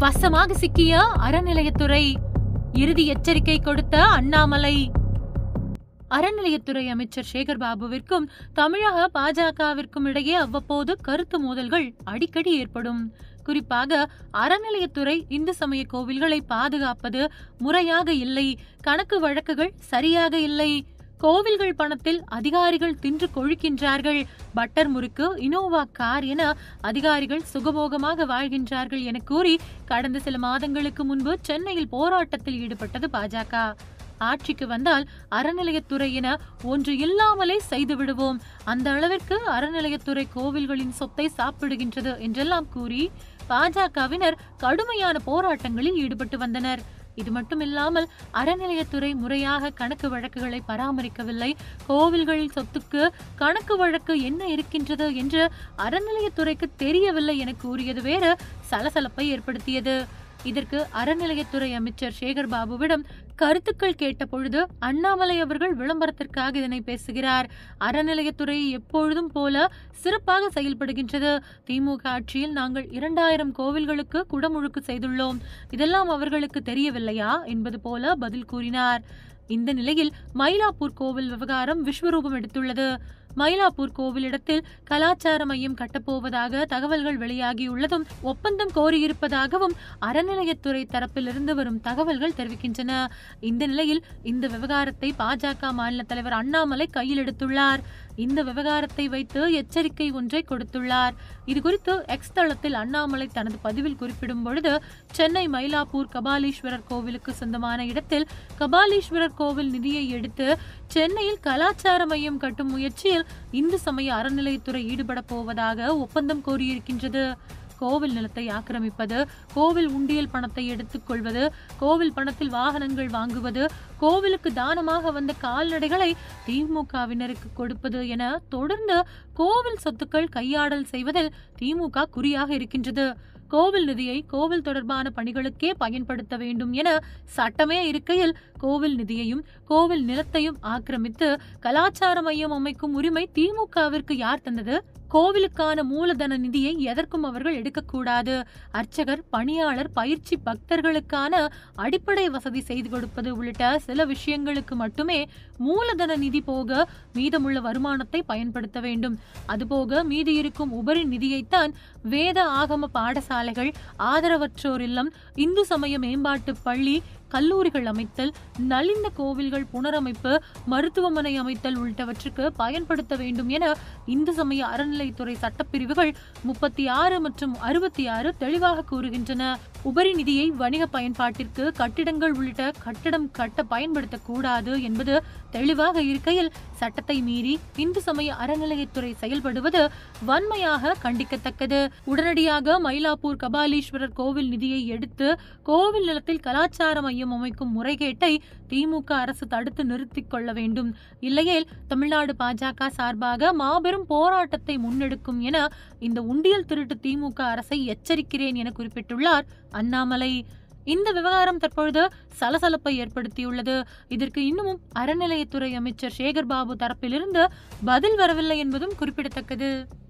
வசமாக சிக்கிய அறநிலையத்துறை இறுதி எச்சரிக்கை கொடுத்த அண்ணாமலை அறநிலையத்துறை அமைச்சர் சேகர் பாபுவிற்கும் தமிழக பாஜகவிற்கும் இடையே அவ்வப்போது கருத்து மோதல்கள் அடிக்கடி ஏற்படும் குறிப்பாக அறநிலையத்துறை இந்து சமய கோவில்களை பாதுகாப்பது முறையாக இல்லை கணக்கு வழக்குகள் சரியாக இல்லை கோவில்கள் பணத்தில் அதிகாரிகள் தின்று கொழுக்கின்றார்கள் பட்டர் முறுக்கு இனோவா கார் என அதிகாரிகள் சுகபோகமாக வாழ்கின்றார்கள் என கூறி கடந்த சில மாதங்களுக்கு முன்பு சென்னையில் போராட்டத்தில் ஈடுபட்டது பாஜக ஆட்சிக்கு வந்தால் அறநிலையத்துறை என ஒன்று இல்லாமலே செய்து விடுவோம் அந்த அளவிற்கு அறநிலையத்துறை கோவில்களின் சொத்தை சாப்பிடுகின்றது என்றெல்லாம் கூறி பாஜகவினர் கடுமையான போராட்டங்களில் ஈடுபட்டு வந்தனர் இது மட்டுமில்லாமல் அறநிலையத்துறை முறையாக கணக்கு வழக்குகளை பராமரிக்கவில்லை கோவில்களில் சொத்துக்கு கணக்கு வழக்கு என்ன இருக்கின்றது என்று அறநிலையத்துறைக்கு தெரியவில்லை என கூறியது வேறு சலசலப்பை ஏற்படுத்தியது இதற்கு அறநிலையத்துறை அமைச்சர் சேகர் பாபுவிடம் கருத்துக்கள் கேட்ட பொழுது அண்ணாமலை அவர்கள் விளம்பரத்திற்காக இதனை பேசுகிறார் அறநிலையத்துறை எப்பொழுதும் போல சிறப்பாக செயல்படுகின்றது திமுக ஆட்சியில் நாங்கள் இரண்டாயிரம் கோவில்களுக்கு குடமுழுக்கு செய்துள்ளோம் இதெல்லாம் அவர்களுக்கு தெரியவில்லையா என்பது போல பதில் கூறினார் இந்த நிலையில் மயிலாப்பூர் கோவில் விவகாரம் விஸ்வரூபம் எடுத்துள்ளது மயிலாப்பூர் கோவிலிடத்தில் கலாச்சார மையம் கட்டப்போவதாக தகவல்கள் வெளியாகியுள்ளதும் ஒப்பந்தம் கோரியிருப்பதாகவும் அறநிலையத்துறை தரப்பிலிருந்து வரும் தகவல்கள் தெரிவிக்கின்றன இந்த நிலையில் இந்த விவகாரத்தை பாஜக மாநில தலைவர் அண்ணாமலை கையில் எடுத்துள்ளார் இந்த விவகாரத்தை வைத்து எச்சரிக்கை ஒன்றை கொடுத்துள்ளார் இது குறித்து எக்ஸ் தளத்தில் அண்ணாமலை தனது பதிவில் குறிப்பிடும் பொழுது சென்னை மயிலாப்பூர் கபாலீஸ்வரர் கோவிலுக்கு சொந்தமான இடத்தில் கபாலீஸ்வரர் கோவில் நிதியை எடுத்து சென்னையில் கலாச்சார மையம் கட்டும் முயற்சியில் இந்து சமய அறநிலையத்துறை ஈடுபட போவதாக ஒப்பந்தம் கோரியிருக்கின்றது கோவில் நிலத்தை ஆக்கிரமிப்பது கோவில் உண்டியல் பணத்தை எடுத்துக்கொள்வது கோவில் பணத்தில் வாகனங்கள் வாங்குவது கோவிலுக்கு தானமாக வந்த கால்நடைகளை திமுகவினருக்கு கொடுப்பது என தொடர்ந்து கோவில் சொத்துக்கள் கையாடல் செய்வதில் திமுக குறியாக இருக்கின்றது கோவில் நிதியை கோவில் தொடர்பான பணிகளுக்கே பயன்படுத்த வேண்டும் என சட்டமே இருக்கையில் கோவில் நிதியையும் கோவில் நிலத்தையும் ஆக்கிரமித்து கலாச்சார மையம் அமைக்கும் உரிமை திமுகவிற்கு யார் தந்தது கோவிலுக்கான மூலதன நிதியை எதற்கும் அவர்கள் எடுக்கக்கூடாது அர்ச்சகர் பணியாளர் பயிற்சி பக்தர்களுக்கான அடிப்படை வசதி செய்து கொடுப்பது உள்ளிட்ட சில விஷயங்களுக்கு மட்டுமே மூலதன நிதி போக மீதமுள்ள வருமானத்தை பயன்படுத்த வேண்டும் அதுபோக மீதி இருக்கும் உபரி நிதியைத்தான் வேத ஆகம பாடசாலைகள் ஆதரவற்றோர் இல்லம் இந்து சமய மேம்பாட்டு பள்ளி கல்லூரிகள் அமைத்தல் நலிந்த கோவில்கள் புனரமைப்பு மருத்துவமனை அமைத்தல் உள்ளிட்டவற்றுக்கு பயன்படுத்த வேண்டும் என இந்து சமய அறநிலைத்துறை சட்டப்பிரிவுகள் முப்பத்தி ஆறு மற்றும் அறுபத்தி ஆறு தெளிவாக கூறுகின்றன உபரி நிதியை வணிக பயன்பாட்டிற்கு கட்டிடங்கள் உள்ளிட்ட கட்டடம் கட்ட பயன்படுத்தக்கூடாது என்பது தெளிவாக இருக்கையில் சட்டத்தை மீறி இந்து சமய அறநிலையத்துறை செயல்படுவது வன்மையாக கண்டிக்கத்தக்கது உடனடியாக மயிலாப்பூர் கபாலீஸ்வரர் கோவில் நிதியை எடுத்து கோவில் நிலத்தில் கலாச்சார மையம் அமைக்கும் முறைகேட்டை திமுக அரசு தடுத்து நிறுத்திக் கொள்ள வேண்டும் இல்லையேல் தமிழ்நாடு பாஜக சார்பாக மாபெரும் போராட்டத்தை முன்னெடுக்கும் என இந்த உண்டியல் திருட்டு திமுக அரசை எச்சரிக்கிறேன் என குறிப்பிட்டுள்ளார் அண்ணாமலை இந்த விவகாரம் தற்பொழுது சலசலப்பை ஏற்படுத்தியுள்ளது இதற்கு இன்னமும் அறநிலையத்துறை அமைச்சர் சேகர் பாபு தரப்பிலிருந்து பதில் வரவில்லை என்பதும் குறிப்பிடத்தக்கது